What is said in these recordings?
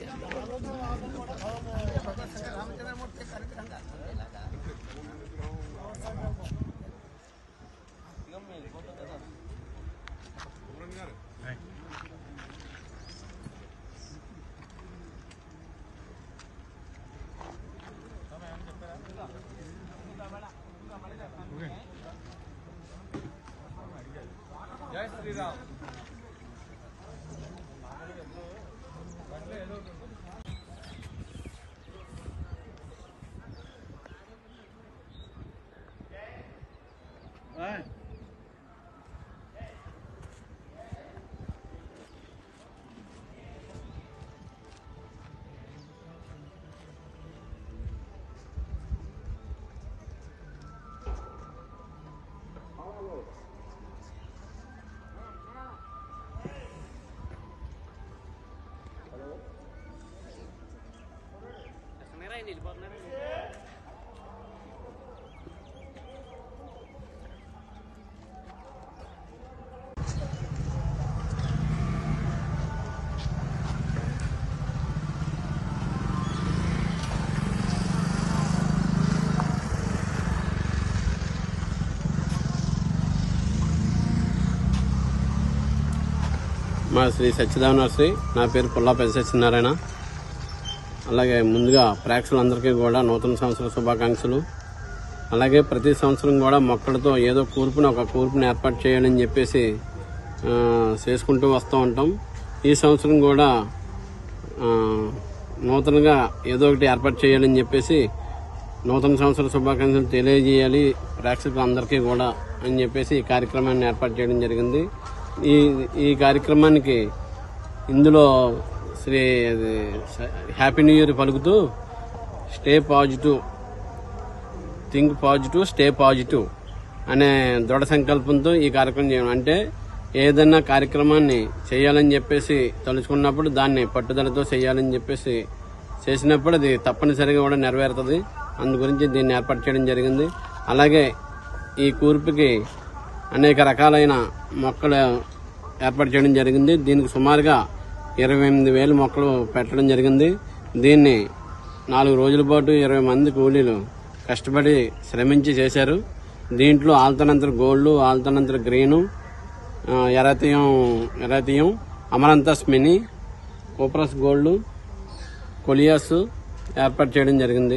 మా శ్రీ సత్యదేవ నర్సరీ నా పేరు పుల్లా పెద్ద సత్యనారాయణ అలాగే ముందుగా ప్రేక్షకులందరికీ కూడా నూతన సంవత్సర శుభాకాంక్షలు అలాగే ప్రతి సంవత్సరం కూడా మొక్కలతో ఏదో కూర్పుని ఒక కూర్పుని ఏర్పాటు చేయాలని చెప్పేసి ఆ, చేసుకుంటూ వస్తూ ఉంటాం ఈ సంవత్సరం కూడా ఆ, నూతనంగా ఏదో ఒకటి ఏర్పాటు చేయాలని చెప్పేసి నూతన సంవత్సర శుభాకాంక్షలు తెలియజేయాలి ప్రేక్షకులందరికీ కూడా అని చెప్పేసి ఈ కార్యక్రమాన్ని ఏర్పాటు చేయడం జరిగింది ఈ ఈ కార్యక్రమానికి ఇందులో శ్రీ అది స- హ్యాపీ న్యూ ఇయర్ పలుకుతూ stay positive think positive stay positive అనే దృఢ సంకల్పంతో ఈ కార్యక్రమం చేయడం అంటే ఏదైనా కార్యక్రమాన్ని చేయాలని చెప్పేసి తలుచుకున్నప్పుడు దాన్ని పట్టుదలతో చేయాలని చెప్పేసి చేసినప్పుడు అది తప్పనిసరిగా కూడా నెరవేరుతుంది అందు గురించి దీన్ని ఏర్పాటు చేయడం జరిగింది అలాగే ఈ కూర్పుకి అనేక రకాలైన మొక్కలు ఏర్పాటు చేయడం జరిగింది దీనికి సుమారుగా ఇరవై ఎనిమిది వేల మొక్కలు పెట్టడం జరిగింది దీన్ని నాలుగు రోజుల పాటు ఇరవై మంది కూలీలు కష్టపడి శ్రమించి చేశారు దీంట్లో ఆల్తనంతర గోల్డ్ ఆల్తనంతర గ్రీను ఆ, ఎరాతియం ఎరాతియం అమరంతస్ మినీ కోప్రస్ గోల్డ్ కొలియాస్ ఏర్పాటు చేయడం జరిగింది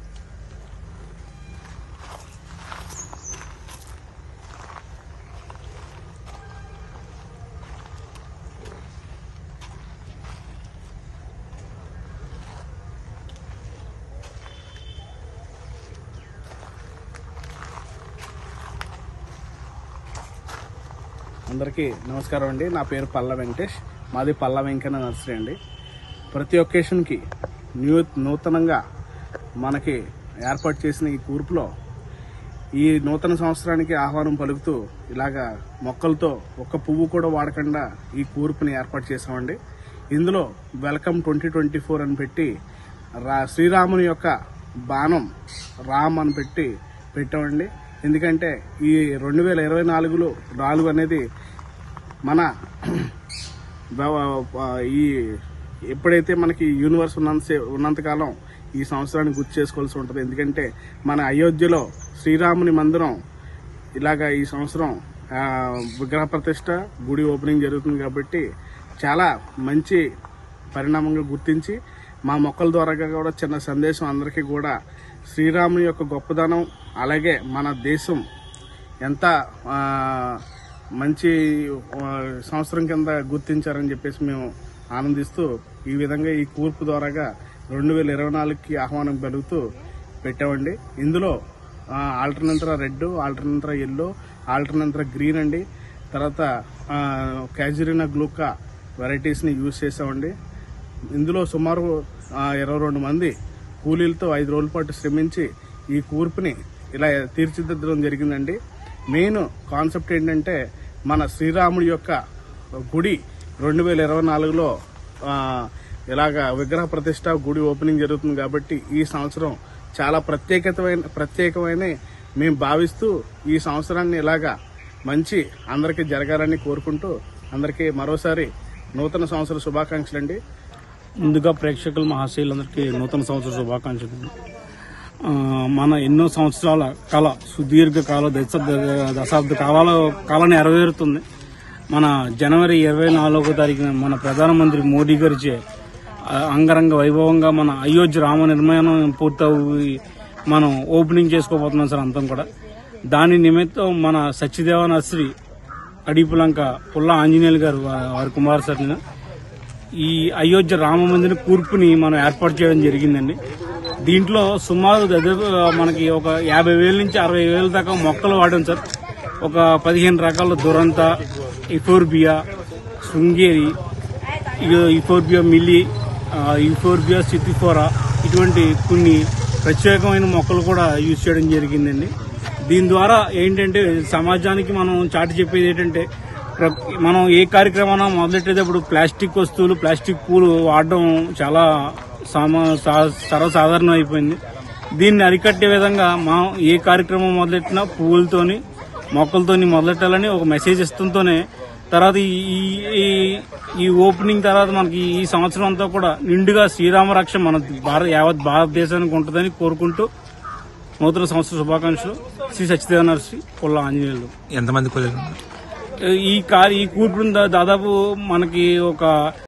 అందరికీ నమస్కారం అండి నా పేరు పల్ల వెంకటేష్ మాది పల్ల వెంకన్న నర్సరీ అండి ప్రతి ఒకేషన్కి న్యూ నూతనంగా మనకి ఏర్పాటు చేసిన ఈ కూర్పులో ఈ నూతన సంవత్సరానికి ఆహ్వానం పలుకుతూ ఇలాగా మొక్కలతో ఒక్క పువ్వు కూడా వాడకుండా ఈ కూర్పుని ఏర్పాటు చేసామండి ఇందులో వెల్కమ్ ట్వంటీ ట్వంటీ ఫోర్ అని పెట్టి రా శ్రీరాముని యొక్క బాణం రామ్ అని పెట్టి పెట్టామండి ఎందుకంటే ఈ రెండు వేల ఇరవై నాలుగులో నాలుగు అనేది మన బవ- ఈ ఎప్పుడైతే మనకి యూనివర్స్ ఉన్నంత ఉన్నంతకాలం ఈ సంవత్సరాన్ని గుర్తు చేసుకోవాల్సి ఉంటుంది ఎందుకంటే మన అయోధ్యలో శ్రీరాముని మందిరం ఇలాగా ఈ సంవత్సరం ఆ, విగ్రహ ప్రతిష్ట గుడి ఓపెనింగ్ జరుగుతుంది కాబట్టి చాలా మంచి పరిణామంగా గుర్తించి మా మొక్కల ద్వారా కూడా చిన్న సందేశం అందరికీ కూడా శ్రీరాముని యొక్క గొప్పదనం అలాగే మన దేశం ఎంత ఆ, మంచి ఆ, సంవత్సరం కింద గుర్తించారని చెప్పేసి మేము ఆనందిస్తూ ఈ విధంగా ఈ కూర్పు ద్వారాగా రెండు వేల ఇరవై నాలుగుకి ఆహ్వానం పెరుగుతూ పెట్టామండి ఇందులో alternanthera red alternanthera yellow alternanthera green అండి తర్వాత క్యాజురినా గ్లూకా వెరైటీస్ని యూజ్ చేసామండి ఇందులో సుమారు ఆ, ఇరవై రెండు మంది కూలీలతో ఐదు రోజుల పాటు శ్రమించి ఈ కూర్పుని ఇలా తీర్చిదిద్దడం జరిగిందండి మెయిన్ కాన్సెప్ట్ ఏంటంటే మన శ్రీరాముడి యొక్క గుడి రెండు వేల ఇరవై నాలుగులో ఆ, ఇలాగ విగ్రహ ప్రతిష్ట గుడి ఓపెనింగ్ జరుగుతుంది కాబట్టి ఈ సంవత్సరం చాలా ప్రత్యేకతమైన ప్రత్యేకమైన మేము భావిస్తూ ఈ సంవత్సరాన్ని ఇలాగా మంచి అందరికీ జరగాలని కోరుకుంటూ అందరికీ మరోసారి నూతన సంవత్సర శుభాకాంక్షలు అండి ముందుగా ప్రేక్షకులు మహాశైలందరికీ నూతన సంవత్సర శుభాకాంక్షలు ఆ, మన ఎన్నో సంవత్సరాల కళ సుదీర్ఘ కాల దశాబ్ద దశాబ్ద కాలాల కాలాన్ని నెరవేరుతుంది మన జనవరి ఇరవై నాలుగో తారీఖున మన ప్రధానమంత్రి మోడీ గారిచే ఆ, అంగరంగ వైభవంగా మన అయోధ్య రామ నిర్మాణం పూర్తయి మనం ఓపెనింగ్ చేసుకోబోతున్నాం సార్ అంతం కూడా దాని నిమిత్తం మన సత్యదేవ నర్సరీ అడిపులంక పుల్ల ఆంజనేయులు గారు వా- వారి కుమార్ సార్ నేను ఈ అయోధ్య రామ మందిర కూర్పుని మనం ఏర్పాటు చేయడం జరిగిందండి దీంట్లో సుమారు దాదాపు మనకి ఒక యాభై వేల నుంచి అరవై వేల దాకా మొక్కలు వాడాం సార్ ఒక పదిహేను రకాల దురంత ఇఫోర్బియా శృంగేరి ఇ- ఇఫోర్బియా మిల్లి ఆ, ఇఫోర్బియా సితిఫోరా ఇటువంటి కొన్ని ప్రత్యేకమైన మొక్కలు కూడా యూజ్ చేయడం జరిగిందండి దీని ద్వారా ఏంటంటే సమాజానికి మనం చాటి చెప్పేది ఏంటంటే ప్ర- మనం ఏ కార్యక్రమాన్ని మొదలెట్టేటప్పుడు ప్లాస్టిక్ వస్తువులు ప్లాస్టిక్ పూలు వాడడం చాలా సామా సా- సర్వసాధారణం అయిపోయింది దీన్ని అరికట్టే విధంగా మనం ఏ కార్యక్రమం మొదలెట్టినా పువ్వులతోని మొక్కలతోని మొదలెట్టాలని ఒక మెసేజ్ ఇస్తుంటూనే తర్వాత ఈ- ఈ- ఈ- ఈ ఓపెనింగ్ తర్వాత మనకి ఈ సంవత్సరం అంతా కూడా నిండుగా శ్రీరామ రక్ష మన భారత యావత్ భారతదేశానికి ఉంటుందని కోరుకుంటూ నూతన సంవత్సర శుభాకాంక్షలు శ్రీ సత్యదేవ నర్సి పుల్ల ఆంజనేయులు ఎంతమంది కుదిరింది ఈ కార్ ఈ కూర్పుని దా- దాదాపు మనకి ఒక